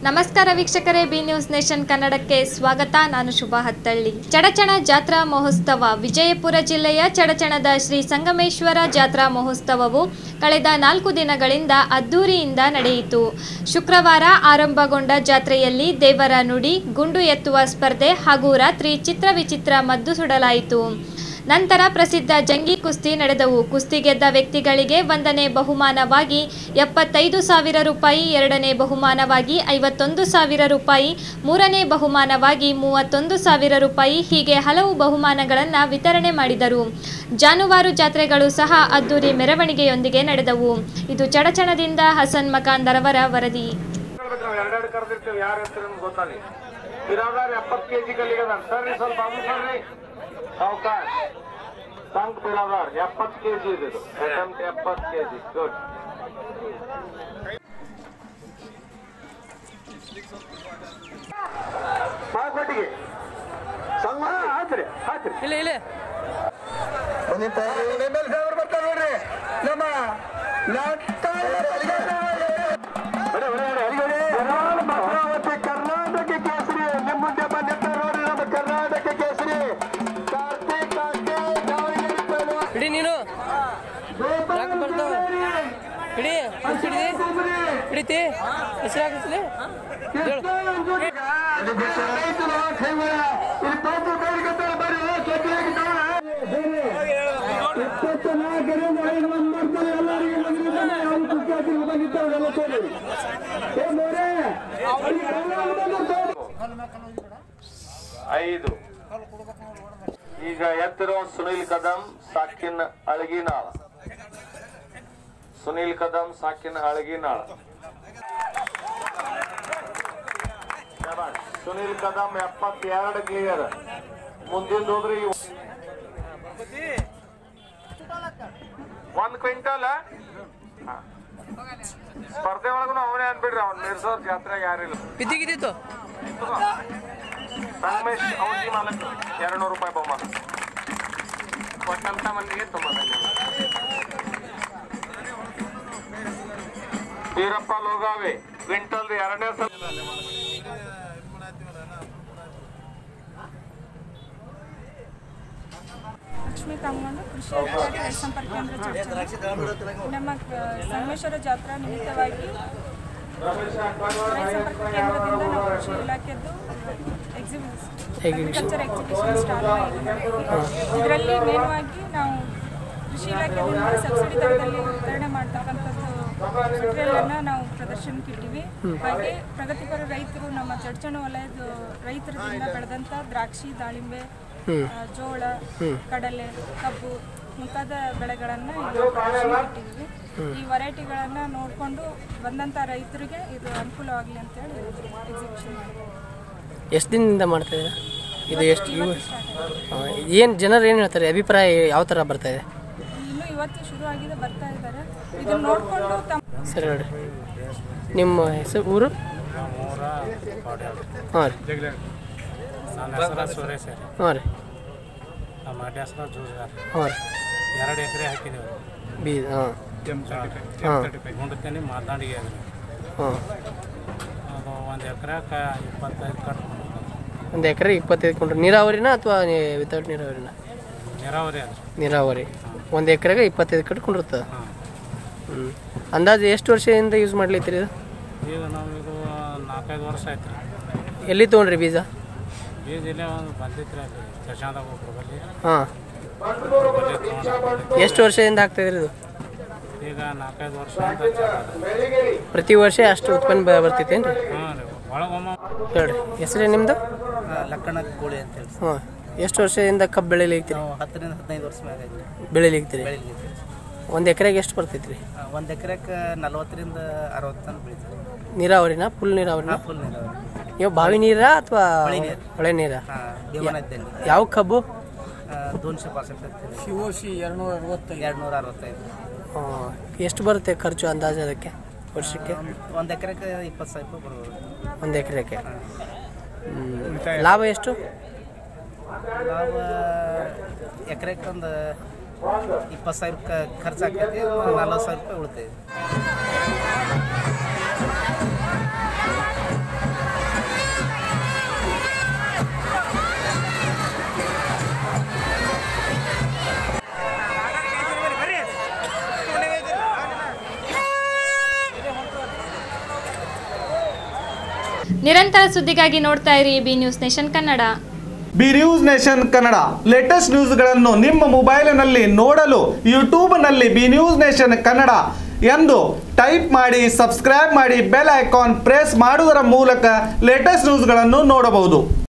ನಮಸ್ಕಾರ ವೀಕ್ಷಕರೇ B news nation ಕನ್ನಡಕ್ಕೆ ಸ್ವಾಗತ ನಾನು ಶುಭ ಹತ್ತಳ್ಳಿ ಚಡಚಣ ಜಾತ್ರಾ ಮಹೋತ್ಸವ ವಿಜಯಪುರ ಜಿಲ್ಲೆಯ ಚಡಚಣದ ಶ್ರೀ ಸಂಗಮೇಶ್ವರ ಜಾತ್ರಾ ಮಹೋತ್ಸವವು ಕಳೆದ ನಾಲ್ಕು ದಿನಗಳಿಂದ ಅದ್ದೂರಿಯಿಂದ ನಡೆಯಿತು ಶುಕ್ರವಾರ ಆರಂಭಗೊಂಡ ಜಾತ್ರೆಯಲ್ಲಿ ದೇವರ ನುಡಿ ಗುಂಡು ಎತ್ತುವ ಸ್ಪರ್ಧೆ ಹಾಗೂ ರಾತ್ರಿ ಚಿತ್ರವಿಚಿತ್ರ ಮದ್ದು ಸುಡಲಾಯಿತು ನಂತರ ಪ್ರಸಿದ್ಧ ಜಂಗಿ ಕುಸ್ತಿ ನಡೆದವು ಕುಸ್ತಿ ಗೆದ್ದ ವ್ಯಕ್ತಿಗಳಿಗೆ ಒಂದನೇ ಬಹುಮಾನವಾಗಿ ಎಪ್ಪತ್ತೈದು ಸಾವಿರ ರೂಪಾಯಿ ಎರಡನೇ ಬಹುಮಾನವಾಗಿ ಐವತ್ತೊಂದು ಸಾವಿರ ರೂಪಾಯಿ ಮೂರನೇ ಬಹುಮಾನವಾಗಿ ಮೂವತ್ತೊಂದು ಸಾವಿರ ರೂಪಾಯಿ ಹೀಗೆ ಹಲವು ಬಹುಮಾನಗಳನ್ನು ವಿತರಣೆ ಮಾಡಿದರು ಜಾನುವಾರು ಜಾತ್ರೆಗಳು ಸಹ ಅದ್ದೂರಿ ಮೆರವಣಿಗೆಯೊಂದಿಗೆ ನಡೆದವು ಇದು ಚಡಚಣದಿಂದ ಹಸನ್ ಮಕಾಂದರವರ ವರದಿ ಹೇಳ್ಬೇಕು ನಾವು ಎರಡೆರಡು ಕರೆದಿರ್ತೀವಿ ಯಾರು ಹೆಸರು ಅಂತ ಗೊತ್ತಾಗಲಿ ಬಿರಾದಾರ್ ಎಪ್ಪತ್ತು ಕೆಜಿ ಕಲ್ಲಿಗದ ಸರ್ರಿ ಸ್ವಲ್ಪ ಅಮು ಸರ್ರಿ ಸಾವುಕಾರ್ ಸಂಕ್ ಬಿರಾದಾರ್ ಎಪ್ಪತ್ತು ಕೆಜಿ ಇದು ಅಟೆಂಪ್ಟ್ ಎಪ್ಪತ್ತು ಕೆಜಿ ಗುಡ್ ಮಾರ್ಕೆಟಿಗೆ ಸಂಘ ಹಾಕ್ರಿ ಹಾಕ್ರಿ ಇಲ್ಲ ಇಲ್ಲ ಬನ್ನಿ ಮೇಲೆ ಸಾವಿರ ಬರ್ತಾರೆ ನೋಡ್ರಿ ನಮ್ಮ ಭದ್ರಾವತಿ ಕರ್ನಾಟಕ ಕೇಸರಿ ನಿಮ್ಮ ಮುಂದೆ ಬಂದಿರ್ತಾರೆ ನೋಡ್ರಿ ನಮ್ಮ ಕರ್ನಾಟಕ ಕೇಸರಿ ಕಾರ್ತಿಕ್ ಕಾಕೆ ದಾವಣಗೆರೆ ಪೈಲ್ವಾನ್. ಹಿಡಿ ನೀನು ಯಾಕೆ ಬರ್ತಾವ ಹಿಡಿ ಹುಡ್ಸ್ ಹಿಡಿದಿ ಹಿಡಿತಿ ಹೆಸರು ಹಾಕಿಸ್ಲಿ ಹೇಳು ಇದು ಬಿಟ್ಟು ರೈತರು ಕೈಗೊಳ್ಳ. ಇದು ತೋಪು ಕೈಲಿಕತ್ತಾರೆ ಬರ್ರಿ, ಕೆತ್ತಿಯಾಗಿ ತಗೊಳ್ಳ. ಇಪ್ಪತ್ನಾಲ್ಕರಿಂದ ಐದು ಮಂದಿ ಮಾಡ್ತಾರೆ ಎಲ್ಲರಿಗೆ ಬಂದಿದ್ದಾನೆ ಅವ್ರು ಕುಕ್ಕಿ ಹಾಕಿ ಬಂದಿದ್ದಾರೆ ಎಲ್ಲ ತೋರಿ ಏ ಮೋರೆ, ಅಲ್ಲಿ ಕೈಲಾಗ ಬಂದಿರ್ತಾರೆ. ಐದು ಈಗ ಎತ್ತಿರೋ ಸುನಿಲ್ ಕದಂ ಸಾಕಿನ ಅಳಗಿನಾಳ ಸುನಿಲ್ ಕದಂ ಸಾಕಿನ ಅಳಗಿನಾಳ ಶಬಾಷ್. ಸುನಿಲ್ ಕದಂ ಎಪ್ಪತ್ತೆರಡು ಕ್ಲಿಯರ್ ಮುಂದಿನ ಹೋದ್ರಿ ಇವು. ಒಂದ್ ಕ್ವಿಂಟಲ್ ಹಾ. ಸ್ಪರ್ಧೆ ಒಳಗೂ ಅವನೇ ಅನ್ಬಿಡ್ರಿ ಅವ್ನ ಮಿರ್ಸೋರ್ ಜಾತ್ರೆಗೆ ಯಾರಿಲ್ಲ ಬಿದ್ದಿಗಿದ್ದಿತ್ತು ಸಂಗಮೇಶ್ ಔಷಧಿ ಮಾಲಕ್ ಎರಡು ನೂರು ರೂಪಾಯಿ ಬಹುಮಾನ ಕೊಟ್ಟಂತ ಮಂದಿಗೆ ತುಂಬಾ ಧನ್ಯವಾದ ವೀರಪ್ಪ ಲೋಗಾವೆ ಕ್ವಿಂಟಲ್ ಎರಡನೇ ಸಲ ಲಕ್ಷ್ಮೀ ತಮ್ಮಂದು ಕೃಷಿ ಅಧಿಕಾರಿ ರೈತ ಸಂಪರ್ಕ ಕೇಂದ್ರ ಚರ್ಚೆ ನಮ್ಮ ಕ- ಸಂಗಮೇಶ್ವರ ಜಾತ್ರಾ ನಿಮಿತ್ತವಾಗಿ ರೈತ ಸಂಪರ್ಕ ಕೇಂದ್ರದಿಂದ ನಾವು ಕೃಷಿ ಇಲಾಖೆದ್ದು ಅಗ್ರಿಕಲ್ಚರ್ ಎಕ್ಸಿಬಿಷನ್ ಸ್ಟಾರ್ಟ್ ಮಾಡಿದ್ದೀವಿ ಇದರಲ್ಲಿ ಮೇನ್ವಾಗಿ ನಾವು ಕೃಷಿ ಇಲಾಖೆಯಿಂದ ಸಬ್ಸಿಡಿ ದರದಲ್ಲಿ ವಿತರಣೆ ಮಾಡ್ತಕ್ಕಂಥದ್ದು ಮೆಟೀರಿಯಲನ್ನು ನಾವು ಪ್ರದರ್ಶನಕ್ಕೆ ಇಟ್ಟಿವಿ ಹಾಗೆ ಪ್ರಗತಿಪರ ರೈತರು ನಮ್ಮ ಚಡ್ಚಣ ವಲಯದ ರೈತರಿಂದ ಬೆಳೆದಂಥ ದ್ರಾಕ್ಷಿ ದಾಳಿಂಬೆ ಆ, ಜೋಳ ಕಡಲೆ ಕಬ್ಬು ಮುಂತಾದ ಬೆಳೆಗಳನ್ನು ಇಲ್ಲಿ ಪ್ರದರ್ಶನಕ್ಕೆ ಇಟ್ಟಿದ್ದೀವಿ ಈ ವೆರೈಟಿಗಳನ್ನು ನೋಡಿಕೊಂಡು ಬಂದಂಥ ರೈತರಿಗೆ ಇದು ಅನುಕೂಲವಾಗಲಿ ಅಂತೇಳಿ ಎಕ್ಸಿಬಿಷನ್ ಮಾಡಿದ್ದೀವಿ ಎಷ್ಟು ದಿನದಿಂದ ಮಾಡ್ತಾ ಇದ್ದೀರಾ ಇದು ಎಷ್ಟು ಇವು ಏನು ಜನರು ಏನು ಹೇಳ್ತಾರೆ ಅಭಿಪ್ರಾಯ ಯಾವ ಥರ ಬರ್ತಾ ಇದೆ ಇನ್ನು ಇವತ್ತು ಶುರು ಆಗಿದೆ ಬರ್ತಾ ಇದ್ದಾರೆ ಇದನ್ನ ನೋಡಿಕೊಂಡು ತಮ್ಮ ಸರಿ ಹೇಳ್ರಿ ನಿಮ್ಮ ಹೆಸರು ಊರು ಹಾಂ ರೀ ನನ್ನ ಹೆಸರು ಸುರೇಶ್ ರೀ ಹಾಂ ರೀ ನಮ್ಮ ಅಡ್ಡ ಹೆಸರು ಜೂಜಾರ್ ಹಾಂ ರೀ ಎರಡು ಎಕರೆ ಹಾಕಿದ್ದೇವೆ ಬೀಜ ಹಾಂ ಹಾಂ ಗುಂಡತೇನಿ ಮಾತಾಡಿಗೆ ಅದ್ರಿ ಹಾಂ ಅದು ಒಂದು ಎಕರೆಗೆ ಇಪ್ಪತ್ತೈದು ಕಟ್ ಒಂದು ಎಕರೆ ಇಪ್ಪತ್ತೈದು ಕೊಂಡ್ರೆ ನೀರಾವರಿನ ಅಥವಾ ವಿತೌಟ್ ನೀರಾವರಿನ ನೀರಾವರಿ ಅದ್ರಿ ನೀರಾವರಿ ಒಂದು ಎಕರೆಗೆ ಇಪ್ಪತ್ತೈದು ಕಟ್ಕೊಂಡಿರ್ತದೆ ಹಾಂ ಹ್ಞೂ ಅಂದಾಜು ಎಷ್ಟು ವರ್ಷದಿಂದ ಯೂಸ್ ಮಾಡ್ಲಿತ್ತೀರಿ ಇದು ಈಗ ನಾವು ಇದು ನಾಲ್ಕೈದು ವರ್ಷ ಆಯ್ತು ರೀ ಎಲ್ಲಿ ತೊಗೊಂಡ್ರಿ ಬೀಜ ಬೀಜ ಇಲ್ಲೇ ಒಂದು ಬಂದಿತ್ತು ಅಲ್ಲಿ ದಶಾಂತ ಒಬ್ಬರು ಬಲ್ಲಿ ಹಾಂ ಬಲ್ಲಿ ತೊಗೊಂಡು ಎಷ್ಟು ವರ್ಷದಿಂದ ಹಾಕ್ತಾಯಿದ್ರಿ ಇದು ಈಗ ನಾಲ್ಕೈದು ವರ್ಷ ಅಂತ ಚಾಲು ಪ್ರತಿ ವರ್ಷ ಅಷ್ಟು ಉತ್ಪನ್ನ ಬ- ಬರ್ತೈತೇನ್ರಿ ಹಾಂ ರೀ ಒಳಗೊಮ್ಮ ಹೇಳ್ರಿ ಹೆಸರು ನಿಮ್ಮದು ಲಕ್ಕಣ ಕೋಳಿ ಅಂತ ಹೇಳಿ ಹಾಂ ಎಷ್ಟು ವರ್ಷದಿಂದ ಕಬ್ಬು ಬೆಳಿಲಿಕ್ತೀರಿ ನಾವು ಹತ್ತರಿಂದ ಹದಿನೈದು ವರ್ಷ ಮ್ಯಾಗ ಐತ್ರಿ ಬೆಳಿಲಿಕ್ತೀರಿ ಬೆಳಿಲಿಕ್ಕೆ ಒಂದು ಎಕರೆಗೆ ಎಷ್ಟು ಬರ್ತೈತ್ರಿ ಒಂದು ಎಕರೆಗೆ ನಲ್ವತ್ತರಿಂದ ಅರವತ್ತು ತನಕ ಬೆಳಿತೀವಿ ನೀರಾವರಿನ ಫುಲ್ ನೀರಾವರಿನ ಫುಲ್ ನೀರಾವರಿ ಇವು ಬಾವಿ ನೀರಾ ಅಥವಾ ಹೊಳೆ ನೀರು. ಹೊಳೆ ನೀರಾ ಹಾಂ ದೇವನ ಇದ್ದೇನೆ ಯಾವ ಕಬ್ಬು ದೋನ್ಶೆ ಪಾಸೆಂಟ್ ಸಿ ಓ ಸಿ ಎರಡುನೂರ ಅರವತ್ತೈದು ಎರಡು ನೂರ ಅರವತ್ತೈದು ಎಷ್ಟು ಬರುತ್ತೆ ಖರ್ಚು ಅಂದಾಜು ಅದಕ್ಕೆ ವರ್ಷಕ್ಕೆ ಒಂದು ಎಕರೆಗೆ ಇಪ್ಪತ್ತು ಸಾವಿರ ರೂಪಾಯಿ ಬರ್ಬೋದು ಒಂದು ಎಕರೆಗೆ ಲಾಭ ಎಷ್ಟು ನಾವು ಎಕರೆಗೆ ಒಂದು ಇಪ್ಪತ್ತು ಸಾವಿರ ಖರ್ಚು ಆಕೈತಿ ನಲ್ವತ್ತು ಸಾವಿರ ರೂಪಾಯಿ ಉಳಿತೈತಿ ನಿರಂತರ ಸುದ್ದಿಗಾಗಿ ನೋಡ್ತಾ ಇರಿ B news nation Kannada B news nation Kannada latest ನ್ಯೂಸ್ಗಳನ್ನು ನಿಮ್ಮ ಮೊಬೈಲಿನಲ್ಲಿ ನೋಡಲು ಯೂಟ್ಯೂಬ್ನಲ್ಲಿ ಬಿ ನ್ಯೂಸ್ ನೇಷನ್ ಕನ್ನಡ ಎಂದು ಟೈಪ್ ಮಾಡಿ ಸಬ್ಸ್ಕ್ರೈಬ್ ಮಾಡಿ ಬೆಲ್ ಐಕಾನ್ ಪ್ರೆಸ್ ಮಾಡುವುದರ ಮೂಲಕ ಲೇಟೆಸ್ಟ್ ನ್ಯೂಸ್ಗಳನ್ನು ನೋಡಬಹುದು